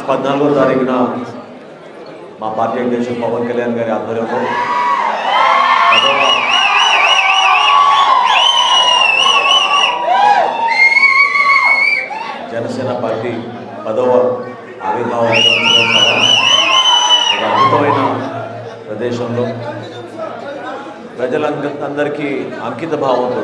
మార్చి పద్నాలుగో తారీఖున మా పార్టీ అధ్యక్షుడు పవన్ కళ్యాణ్ గారి ఆధ్వర్యంలో పదవ జనసేన పార్టీ పదవ ఆవిర్భావ దినోత్సవం సభ ఒక అద్భుతమైన ప్రదేశంలో ప్రజలంద అందరికీ అంకిత భావంతో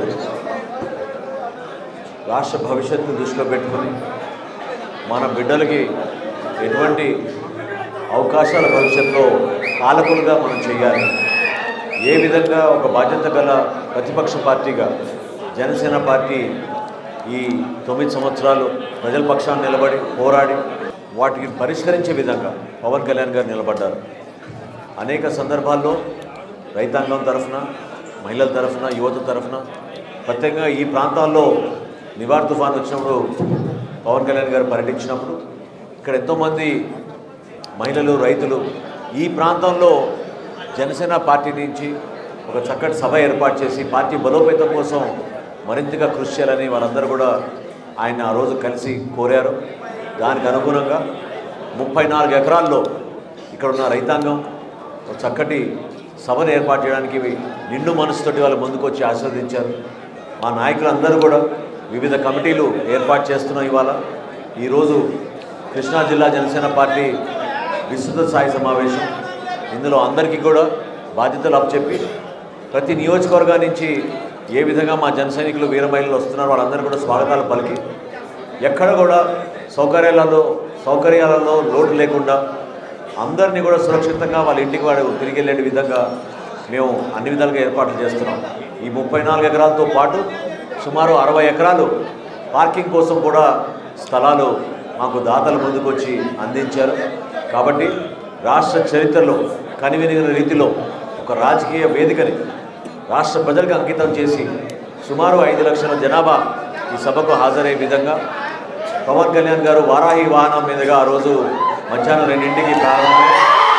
రాష్ట్ర భవిష్యత్తు దృష్టిలో పెట్టుకొని మన బిడ్డలకి ఎటువంటి అవకాశాల భవిష్యత్తులో పాలకులుగా మనం చేయాలి ఏ విధంగా ఒక బాధ్యత గల ప్రతిపక్ష పార్టీగా జనసేన పార్టీ ఈ తొమ్మిది సంవత్సరాలు ప్రజల పక్షాన్ని నిలబడి పోరాడి వాటికి పరిష్కరించే విధంగా పవన్ కళ్యాణ్ గారు నిలబడ్డారు అనేక సందర్భాల్లో రైతాంగం తరఫున మహిళల తరఫున యువత తరఫున ప్రత్యేకంగా ఈ ప్రాంతాల్లో నివార్ తుఫాన్ వచ్చినప్పుడు పవన్ కళ్యాణ్ గారు పర్యటించినప్పుడు ఇక్కడ ఎంతోమంది మహిళలు రైతులు ఈ ప్రాంతంలో జనసేన పార్టీ నుంచి ఒక చక్కటి సభ ఏర్పాటు చేసి పార్టీ బలోపేతం కోసం మరింతగా కృషి చేయాలని వాళ్ళందరూ కూడా ఆయన ఆ రోజు కలిసి కోరారు దానికి అనుగుణంగా ముప్పై నాలుగు ఎకరాల్లో ఇక్కడ ఉన్న రైతాంగం ఒక చక్కటి సభను ఏర్పాటు చేయడానికి నిండు మనసుతోటి వాళ్ళు ముందుకొచ్చి ఆస్వాదించారు మా నాయకులందరూ కూడా వివిధ కమిటీలు ఏర్పాటు చేస్తున్నాం ఇవాళ ఈరోజు కృష్ణా జిల్లా జనసేన పార్టీ విస్తృత స్థాయి సమావేశం ఇందులో అందరికీ కూడా బాధ్యతలు అప్పచెప్పి ప్రతి నియోజకవర్గం నుంచి ఏ విధంగా మా జన సైనికులు వీర మహిళలు వస్తున్నారో వాళ్ళందరూ కూడా స్వాగతాలు పలికి ఎక్కడ కూడా సౌకర్యాలలో సౌకర్యాలలో లోటు లేకుండా అందరినీ కూడా సురక్షితంగా వాళ్ళ ఇంటికి వాడు తిరిగి వెళ్ళే విధంగా మేము అన్ని విధాలుగా ఏర్పాట్లు చేస్తున్నాం ఈ ముప్పై నాలుగు ఎకరాలతో పాటు సుమారు అరవై ఎకరాలు పార్కింగ్ కోసం కూడా స్థలాలు మాకు దాతలు ముందుకొచ్చి అందించారు కాబట్టి రాష్ట్ర చరిత్రలో కనివినిగిన రీతిలో ఒక రాజకీయ వేదికని రాష్ట్ర ప్రజలకు అంకితం చేసి సుమారు ఐదు లక్షల జనాభా ఈ సభకు హాజరయ్యే విధంగా పవన్ కళ్యాణ్ గారు వారాహి వాహనం మీదుగా ఆ రోజు మధ్యాహ్నం రెండింటికి ప్రారంభమై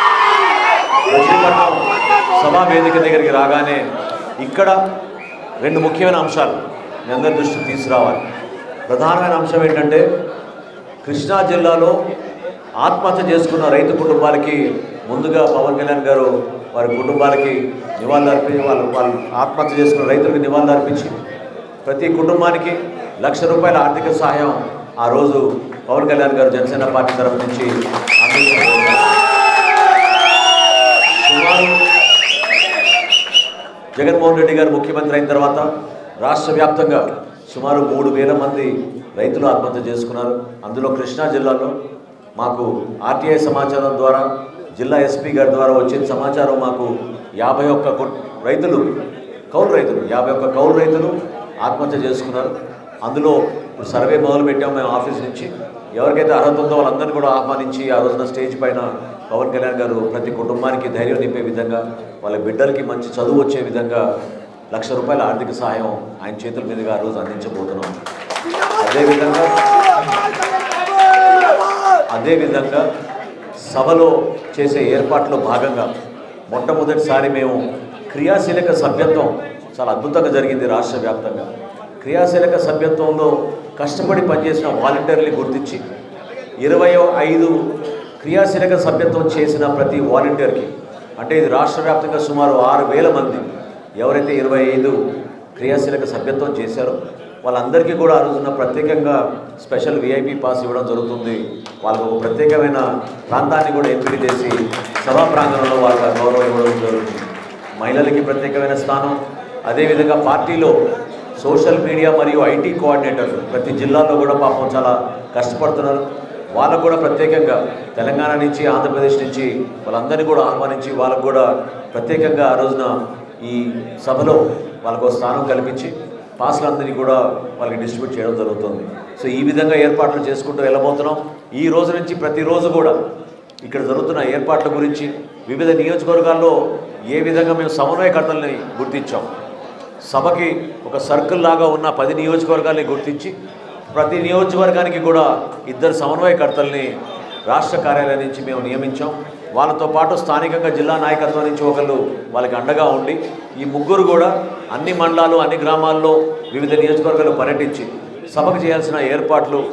మచిలీపట్నం సభా వేదిక దగ్గరికి రాగానే ఇక్కడ రెండు ముఖ్యమైన అంశాలు మీ అందరి దృష్టికి తీసుకురావాలి ప్రధానమైన అంశం ఏంటంటే కృష్ణా జిల్లాలో ఆత్మహత్య చేసుకున్న రైతు కుటుంబాలకి ముందుగా పవన్ కళ్యాణ్ గారు వారి కుటుంబాలకి నివాళులు అర్పించి వాళ్ళు వాళ్ళు ఆత్మహత్య చేసుకున్న రైతులకు నివాళులు అర్పించి ప్రతి కుటుంబానికి లక్ష రూపాయల ఆర్థిక సహాయం ఆ రోజు పవన్ కళ్యాణ్ గారు జనసేన పార్టీ తరఫు నుంచి అందించారు సుమారు జగన్మోహన్ రెడ్డి గారు ముఖ్యమంత్రి అయిన తర్వాత రాష్ట్ర వ్యాప్తంగా సుమారు మూడు వేల మంది రైతులు ఆత్మహత్య చేసుకున్నారు అందులో కృష్ణా జిల్లాలో మాకు ఆర్టీఐ సమాచారం ద్వారా జిల్లా ఎస్పీ గారి ద్వారా వచ్చిన సమాచారం మాకు యాభై ఒక్క కు- రైతులు కౌలు రైతులు యాభై ఒక్క కౌలు రైతులు ఆత్మహత్య చేసుకున్నారు అందులో ఇప్పుడు సర్వే మొదలు పెట్టాము మేము ఆఫీస్ నుంచి ఎవరికైతే అర్హత ఉందో వాళ్ళందరినీ కూడా ఆహ్వానించి ఆ రోజున స్టేజ్ పైన పవన్ కళ్యాణ్ గారు ప్రతి కుటుంబానికి ధైర్యం నింపే విధంగా వాళ్ళ బిడ్డలకి మంచి చదువు వచ్చే విధంగా లక్ష రూపాయల ఆర్థిక సహాయం ఆయన చేతుల మీదుగా ఆ రోజు అందించబోతున్నాం అదేవిధంగా అదేవిధంగా సభలో చేసే ఏర్పాట్లో భాగంగా మొట్టమొదటిసారి మేము క్రియాశీలక సభ్యత్వం చాలా అద్భుతంగా జరిగింది రాష్ట్ర వ్యాప్తంగా క్రియాశీలక సభ్యత్వంలో కష్టపడి పనిచేసిన వాలంటీర్ని గుర్తించి ఇరవై ఐదు క్రియాశీలక సభ్యత్వం చేసిన ప్రతి వాలంటీర్కి అంటే ఇది రాష్ట్ర వ్యాప్తంగా సుమారు ఆరు వేల మంది ఎవరైతే ఇరవై ఐదు క్రియాశీలక సభ్యత్వం చేశారో వాళ్ళందరికీ కూడా ఆ రోజున ప్రత్యేకంగా స్పెషల్ విఐపి పాస్ ఇవ్వడం జరుగుతుంది వాళ్ళకు ఒక ప్రత్యేకమైన ప్రాంతాన్ని కూడా ఎంపిక చేసి సభా ప్రాంగణంలో వాళ్ళకి ఆ గౌరవం ఇవ్వడం జరుగుతుంది మహిళలకి ప్రత్యేకమైన స్థానం అదేవిధంగా పార్టీలో సోషల్ మీడియా మరియు ఐటీ కోఆర్డినేటర్లు ప్రతి జిల్లాలో కూడా పాపం చాలా కష్టపడుతున్నారు వాళ్ళకు కూడా ప్రత్యేకంగా తెలంగాణ నుంచి ఆంధ్రప్రదేశ్ నుంచి వాళ్ళందరినీ కూడా ఆహ్వానించి వాళ్ళకు కూడా ప్రత్యేకంగా ఆ రోజున ఈ సభలో వాళ్ళకు ఒక స్థానం కల్పించి పాస్లందరినీ కూడా వాళ్ళకి డిస్ట్రిబ్యూట్ చేయడం జరుగుతుంది సో ఈ విధంగా ఏర్పాట్లు చేసుకుంటూ వెళ్ళబోతున్నాం ఈ రోజు నుంచి ప్రతిరోజు కూడా ఇక్కడ జరుగుతున్న ఏర్పాట్ల గురించి వివిధ నియోజకవర్గాల్లో ఏ విధంగా మేము సమన్వయకర్తల్ని గుర్తించాం సభకి ఒక సర్కిల్ లాగా ఉన్న పది నియోజకవర్గాల్ని గుర్తించి ప్రతి నియోజకవర్గానికి కూడా ఇద్దరు సమన్వయకర్తల్ని రాష్ట్ర కార్యాలయం నుంచి మేము నియమించాం వాళ్ళతో పాటు స్థానికంగా జిల్లా నాయకత్వం నుంచి ఒకళ్ళు వాళ్ళకి అండగా ఉండి ఈ ముగ్గురు కూడా అన్ని మండలాలు అన్ని గ్రామాల్లో వివిధ నియోజకవర్గాలు పర్యటించి సభకు చేయాల్సిన ఏర్పాట్లు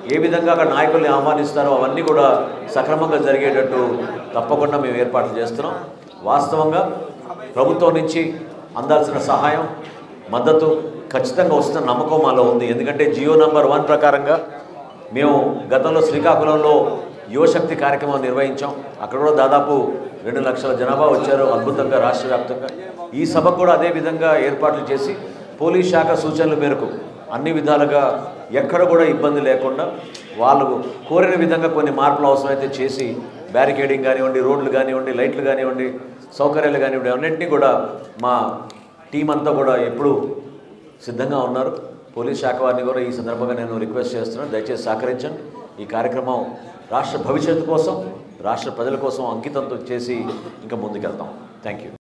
ఏ విధంగా అక్కడ నాయకుల్ని ఆహ్వానిస్తారో అవన్నీ కూడా సక్రమంగా జరిగేటట్టు తప్పకుండా మేము ఏర్పాట్లు చేస్తున్నాం వాస్తవంగా ప్రభుత్వం నుంచి అందాల్సిన సహాయం మద్దతు ఖచ్చితంగా వస్తున్న నమ్మకం మాలో ఉంది ఎందుకంటే జియో నంబర్ వన్ ప్రకారంగా మేము గతంలో శ్రీకాకుళంలో యువశక్తి కార్యక్రమం నిర్వహించాం అక్కడ కూడా దాదాపు రెండు లక్షల జనాభా వచ్చారు అద్భుతంగా రాష్ట్ర వ్యాప్తంగా ఈ సభకు కూడా అదే విధంగా ఏర్పాట్లు చేసి పోలీస్ శాఖ సూచనల మేరకు అన్ని విధాలుగా ఎక్కడ కూడా ఇబ్బంది లేకుండా వాళ్ళు కోరిన విధంగా కొన్ని మార్పులు అవసరమైతే చేసి బ్యారికేడింగ్ కానివ్వండి రోడ్లు కానివ్వండి లైట్లు కానివ్వండి సౌకర్యాలు కానివ్వండి అన్నింటినీ కూడా మా టీం అంతా కూడా ఎప్పుడు సిద్ధంగా ఉన్నారు పోలీస్ శాఖ వారిని కూడా ఈ సందర్భంగా నేను రిక్వెస్ట్ చేస్తున్నాను దయచేసి సహకరించండి ఈ కార్యక్రమం రాష్ట్ర భవిష్యత్తు కోసం రాష్ట్ర ప్రజల కోసం అంకితంతో చేసి ఇంకా ముందుకెళ్తాం థ్యాంక్ యూ